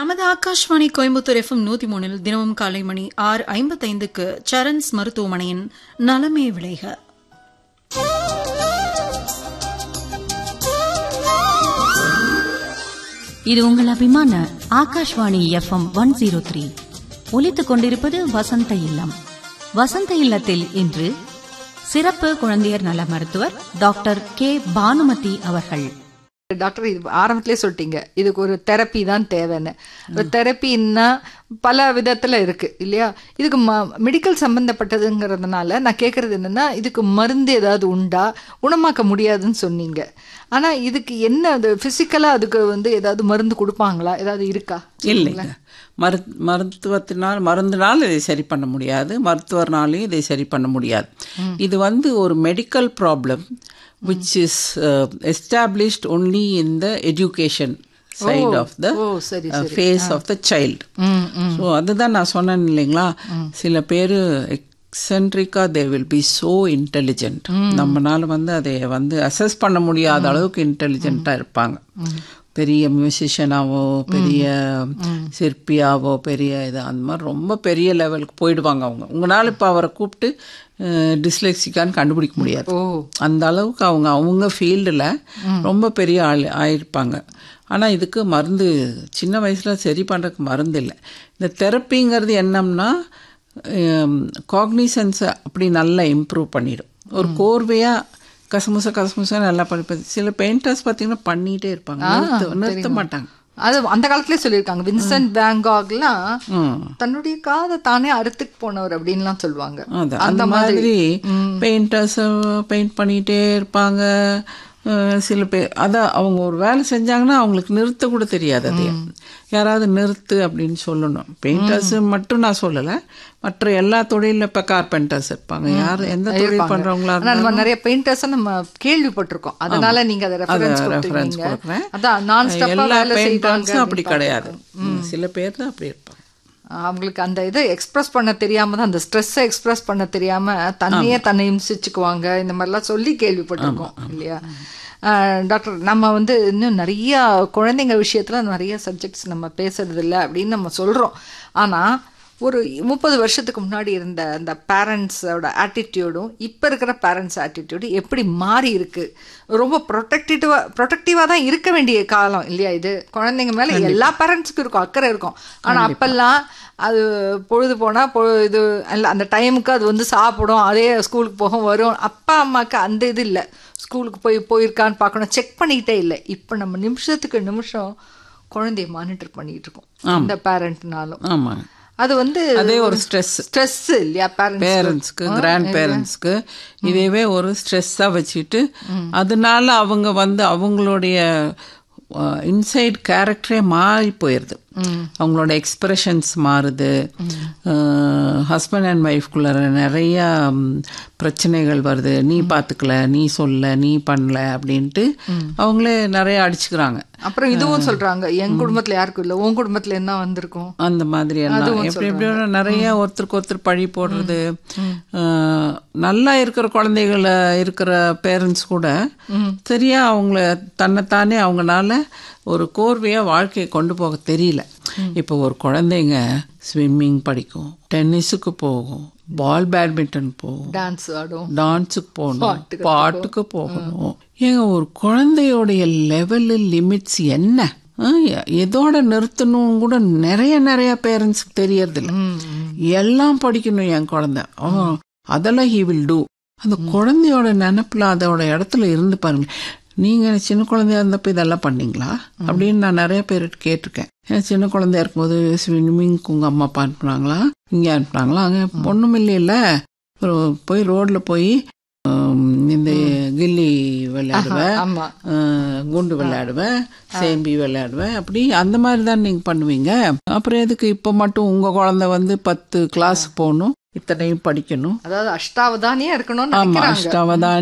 நமது ஆகாஷ்வாணி கோயம்புத்தூர் எஃப்எம் நூத்தி மூணில் தினமும் காலை மணி ஆறு ஐம்பத்தைந்துக்கு சரண்ஸ் மருத்துவமனையின் நலமே விளைக இது உங்கள் அபிமான Akashvani FM one zero three ஒலித்துக் கொண்டிருப்பது வசந்த இல்லம் வசந்த இல்லத்தில் இன்று சிறப்பு குழந்தையர் நல மருத்துவர் டாக்டர் கே பானுமதி அவர்கள் டாக்டர் இது ஆரம்பத்திலே சொல்லிட்டீங்க இதுக்கு ஒரு தெரப்பி தான் தேவைன்னு ஒரு தெரப்பின்னா பல விதத்துல இருக்கு இல்லையா இதுக்கு ம மெடிக்கல் சம்பந்தப்பட்டதுங்கிறதுனால நான் கேட்கறது என்னன்னா இதுக்கு மருந்து ஏதாவது உண்டா குணமாக்க முடியாதுன்னு சொன்னீங்க ஆனா இதுக்கு என்ன அது பிசிக்கலா அதுக்கு வந்து ஏதாவது மருந்து கொடுப்பாங்களா ஏதாவது இருக்கா இல்லைங்க மரு மருத்துவத்தினால் மருந்தினால் இதை சரி பண்ண முடியாது மருத்துவர்னாலையும் இதை சரி பண்ண முடியாது இது வந்து ஒரு medical problem which is established only in the education side of the oh sorry phase of the child ம் ம் ஸோ அதுதான் நான் சொன்னேன் இல்லைங்களா சில பேர் எக்ஸென்ட்ரிக்காக they will be so intelligent நம்மனால வந்து அதை வந்து அசஸ் பண்ண முடியாத அளவுக்கு இன்டெலிஜென்ட்டாக இருப்பாங்க பெரிய மியூசிஷியனாவோ பெரிய சிற்பியாவோ பெரிய இது அந்த மாதிரி ரொம்ப பெரிய லெவலுக்கு போயிடுவாங்க அவங்க உங்களால் இப்போ அவரை கூப்பிட்டு டிஸ்லெக்சிக்கான்னு கண்டுபிடிக்க முடியாது ஓ அந்த அளவுக்கு அவங்க அவங்க ஃபீல்டில் ரொம்ப பெரிய ஆள் ஆயிருப்பாங்க ஆனால் இதுக்கு மருந்து சின்ன வயசில் சரி பண்ணுறதுக்கு மருந்து இல்லை இந்த தெரப்பிங்கிறது என்னம்னா காக்னிசன்ஸை அப்படி நல்லா இம்ப்ரூவ் பண்ணிடும் ஒரு கோர்வையாக கசமுச கசமுசா நல்லா பண்ணி சில பெயிண்டர்ஸ் பார்த்தீங்கன்னா பண்ணிகிட்டே இருப்பாங்க நிறுத்த நிறுத்த மாட்டாங்க அது அந்த காலத்திலே சொல்லியிருக்காங்க வின்சென்ட் வேங்காக்லாம் ம் தன்னுடைய காதை தானே அறுத்துக்கு போனவர் அப்படின்லாம் சொல்லுவாங்க அது அந்த மாதிரி பெயிண்டர்ஸ் பெயிண்ட் பண்ணிகிட்டே இருப்பாங்க அஹ் சில பேர் அதான் அவங்க ஒரு வேலை செஞ்சாங்கன்னா அவங்களுக்கு நிறுத்த கூட தெரியாது அது யாராவது நிறுத்து அப்படின்னு சொல்லணும் பெயிண்டர்ஸ் மட்டும் நான் சொல்லலை மற்ற எல்லா தொழிலில் இப்போ கார்பெண்டர்ஸ் இருப்பாங்க யார் எந்த தொழில் பண்ணுறவங்களா ஆனா நம்ம நிறைய பெயிண்டர்ஸ் நம்ம கேள்விப்பட்டிருக்கோம் அதனால நீங்க அதை ரெஃபரன்ஸ் ரெஃபரன்ஸ் கொடுத்துருக்கீங்க கொடுக்குறேன் அதான் நான் ஸ்டாப்பா எல்லா வேலை செய்வாங்க பெயிண்டர்ஸும் அப்படி கிடையாது சில பேர் தான் அப்படி இருப்பாங்க அவங்களுக்கு அந்த இதை எக்ஸ்பிரஸ் பண்ண தெரியாம தான் அந்த ஸ்ட்ரெஸ்ஸை எக்ஸ்பிரஸ் பண்ண தெரியாம தன்னையே தன்னை இம்சிச்சுக்குவாங்க இந்த மாதிரிலாம் சொல்லி கேள்விப்பட்டிருக்கோம் இல்லையா ஆஹ் டாக்டர் நம்ம வந்து இன்னும் நிறைய குழந்தைங்க விஷயத்துல நிறைய சப்ஜெக்ட்ஸ் நம்ம பேசுறது இல்லை அப்படின்னு நம்ம சொல்றோம் ஆனா ஒரு முப்பது வருஷத்துக்கு முன்னாடி இருந்த அந்த பேரண்ட்ஸோட ஆட்டிடியூடும் இப்போ இருக்கிற பேரண்ட்ஸ் ஆட்டிடியூடு எப்படி மாறி இருக்கு ரொம்ப ப்ரொடெக்டிவா ப்ரொடெக்டிவாக தான் இருக்க வேண்டிய காலம் இல்லையா இது குழந்தைங்க மேலே எல்லா பேரண்ட்ஸுக்கும் இருக்கும் அக்கறை இருக்கும் ஆனால் அப்பெல்லாம் அது பொழுது போனால் பொ இது அல்ல அந்த டைமுக்கு அது வந்து சாப்பிடும் அதே ஸ்கூலுக்கு போகும் வரும் அப்பா அம்மாவுக்கு அந்த இது இல்லை ஸ்கூலுக்கு போய் போயிருக்கான்னு பார்க்கணும் செக் பண்ணிக்கிட்டே இல்லை இப்போ நம்ம நிமிஷத்துக்கு நிமிஷம் குழந்தைய மானிட்டர் பண்ணிட்டு இருக்கோம் இந்த பேரண்ட்னாலும் ஆமாங்க அது வந்து அதே ஒரு ஸ்ட்ரெஸ் ஸ்ட்ரெஸ் இல்லையா பேரண்ட்ஸ் பேரண்ட்ஸ்க்கு கிராண்ட் பேரண்ட்ஸ்க்கு இதுவே ஒரு ஸ்ட்ரெஸ்ஸாக வச்சுட்டு அதனால அவங்க வந்து அவங்களுடைய இன்சைட் கேரக்டரே மாறி போயிடுது அவங்களோட எக்ஸ்பிரஷன்ஸ் மாறுது ஹஸ்பண்ட் அண்ட் ஒய்ஃப்குள்ள நிறைய ம், பிரச்சனைகள் வருது நீ பார்த்துக்கல நீ சொல்ல நீ பண்ணல அப்படின்ட்டு அவங்களே நிறைய அடிச்சுக்கிறாங்க அப்புறம் இதுவும் சொல்றாங்க என் குடும்பத்துல யாருக்கும் இல்ல உன் குடும்பத்துல என்ன வந்திருக்கும் அந்த மாதிரி எல்லாம் எப்படி எப்படியோ நிறைய ஒருத்தருக்கு ஒருத்தர் பழி போடுறது அஹ், நல்லா இருக்கிற குழந்தைகள இருக்கிற பேரண்ட்ஸ் கூட சரியா அவங்கள தன்னைத்தானே அவங்கனால ஒரு கோர்வையா வாழ்க்கையை கொண்டு போக தெரியல இப்போ ஒரு குழந்தைங்க ஸ்விம்மிங் படிக்கும் டென்னிஸுக்கு போகும் பால் பேட்மிண்டன் போகும் டான்ஸ் ஆடும் டான்ஸுக்கு போகணும் பாட்டுக்கு போகணும் ஏங்க ஒரு குழந்தையோடைய லெவலு லிமிட்ஸ் என்ன ஆ, எ- எதோட நிறுத்தணும் கூட நிறைய நிறைய பேரண்ட்ஸ்க்கு தெரியறதில்ல எல்லாம் படிக்கணும் என் குழந்தை ஆ, அதெல்லாம் ஹி வில் டூ அந்த குழந்தையோட நினப்புல அதோட இடத்துல இருந்து பாருங்க நீங்க சின்ன குழந்தையா இருந்தப்ப இதெல்லாம் பண்ணீங்களா அப்படின்னு நான் நிறைய பேர்கிட்ட கேட்டிருக்கேன் ஏன் சின்ன குழந்தையா இருக்கும்போது ஸ்விம்மிங்க்கு உங்க அம்மா அப்பா அனுப்புனாங்களா இங்க அனுப்புனாங்களா அங்க ஒண்ணும் இல்லையில அப்புறம் போய் ரோட்ல போய் ஆம், இந்த கில்லி விளையாடுவேன் ஆமா ஆஹ், குண்டு விளையாடுவேன் சேம்பி விளையாடுவேன் அப்படி அந்த மாதிரி தான் நீங்க பண்ணுவீங்க அப்புறம் எதுக்கு இப்போ மட்டும் உங்க குழந்தை வந்து பத்து கிளாஸ் போகணும் இத்தனையும் படிக்கணும் அதாவது அஷ்டாவதானியா இருக்கணும்னு ஆமா நினைக்கிறாங்க அஷ்டாவதானி